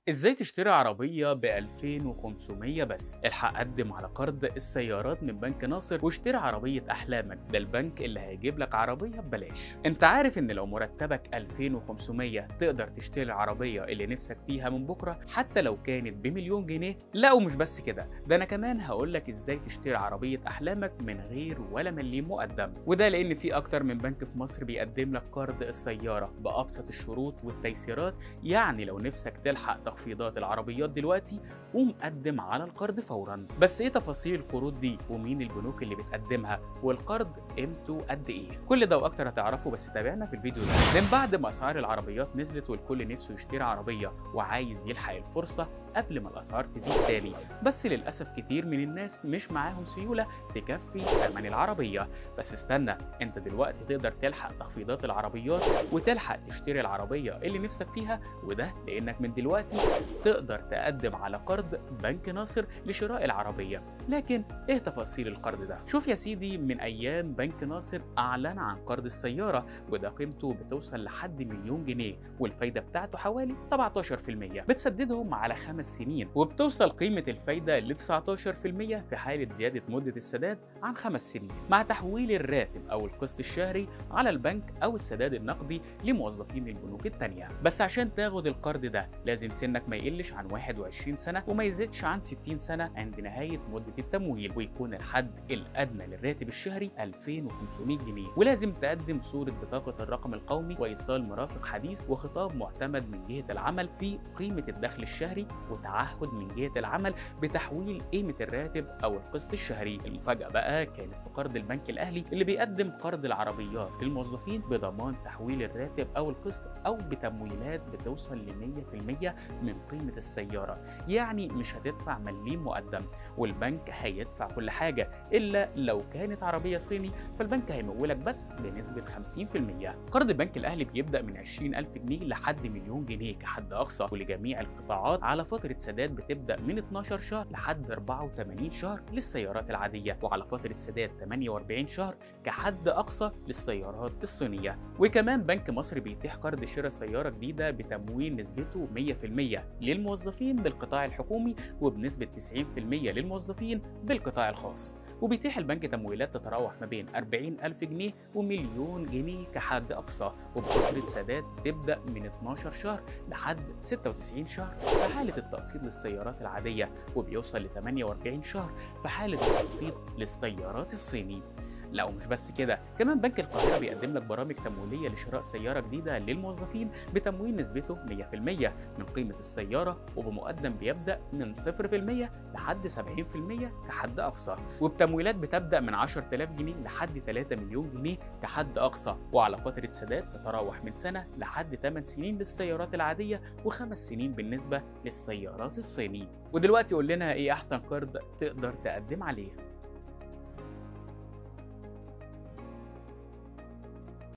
ازاي تشتري عربية ب 2500 بس؟ الحق قدم على قرض السيارات من بنك ناصر واشتري عربية أحلامك، ده البنك اللي هيجيب لك عربية ببلاش. أنت عارف إن لو مرتبك 2500 تقدر تشتري العربية اللي نفسك فيها من بكرة حتى لو كانت بمليون جنيه؟ لا ومش بس كده، ده أنا كمان هقول لك ازاي تشتري عربية أحلامك من غير ولا مليم مقدم، وده لأن في أكتر من بنك في مصر بيقدم لك قرض السيارة بأبسط الشروط والتيسيرات، يعني لو نفسك تلحق تخفيضات العربيات دلوقتي ومقدم على القرض فورا بس ايه تفاصيل القروض دي ومين البنوك اللي بتقدمها والقرض قيمته قد ايه كل ده واكتر هتعرفه بس تابعنا في الفيديو ده من بعد ما اسعار العربيات نزلت والكل نفسه يشتري عربيه وعايز يلحق الفرصه قبل ما الاسعار تزيد تاني بس للاسف كتير من الناس مش معاهم سيوله تكفي ثمن العربيه بس استنى انت دلوقتي تقدر تلحق تخفيضات العربيات وتلحق تشتري العربيه اللي نفسك فيها وده لانك من دلوقتي تقدر تقدم على قرض بنك ناصر لشراء العربية لكن ايه تفاصيل القرض ده شوف يا سيدي من ايام بنك ناصر اعلن عن قرض السيارة وده قيمته بتوصل لحد مليون جنيه والفايدة بتاعته حوالي 17% بتسددهم على خمس سنين وبتوصل قيمة الفايدة ل 19% في حالة زيادة مدة السداد عن خمس سنين مع تحويل الراتب او القسط الشهري على البنك او السداد النقدي لموظفين البنوك التانية بس عشان تاخد القرض ده لازم سنك ما يقلش عن 21 سنة وما يزيدش عن 60 سنة عند نهاية مدة التمويل ويكون الحد الأدنى للراتب الشهري 2500 جنيه ولازم تقدم صورة بطاقة الرقم القومي وإيصال مرافق حديث وخطاب معتمد من جهة العمل في قيمة الدخل الشهري وتعهد من جهة العمل بتحويل قيمة الراتب أو القسط الشهري المفاجأة بقى كانت في قرض البنك الأهلي اللي بيقدم قرض العربيات للموظفين بضمان تحويل الراتب أو القسط أو بتمويلات بتوصل ل 100% من قيمة السيارة يعني مش هتدفع مليم مقدم والبنك هيدفع كل حاجة إلا لو كانت عربية صيني فالبنك هيمولك بس بنسبة 50% قرض البنك الأهلي بيبدأ من 20000 جنيه لحد مليون جنيه كحد أقصى ولجميع القطاعات على فترة سداد بتبدأ من 12 شهر لحد 84 شهر للسيارات العادية وعلى فترة سداد 48 شهر كحد أقصى للسيارات الصينية وكمان بنك مصر بيتيح قرض شراء سيارة جديدة بتمويل نسبته 100% للموظفين بالقطاع الحكومي وبنسبة 90% للموظفين بالقطاع الخاص وبيتيح البنك تمويلات تتراوح ما بين 40 ألف جنيه ومليون جنيه كحد أقصى وبفترة سداد تبدأ من 12 شهر لحد 96 شهر في حالة التقسيط للسيارات العادية وبيوصل ل 48 شهر في حالة التقسيط للسيارات الصيني لا ومش بس كده كمان بنك القاهرة بيقدم لك برامج تمويلية لشراء سيارة جديدة للموظفين بتمويل نسبته 100% من قيمة السيارة وبمقدم بيبدأ من 0% لحد 70% كحد أقصى وبتمويلات بتبدأ من 10000 جنيه لحد 3 مليون جنيه كحد أقصى وعلى فترة سداد تتراوح من سنة لحد 8 سنين للسيارات العادية وخمس سنين بالنسبة للسيارات الصيني ودلوقتي قول لنا إيه أحسن قرض تقدر تقدم عليه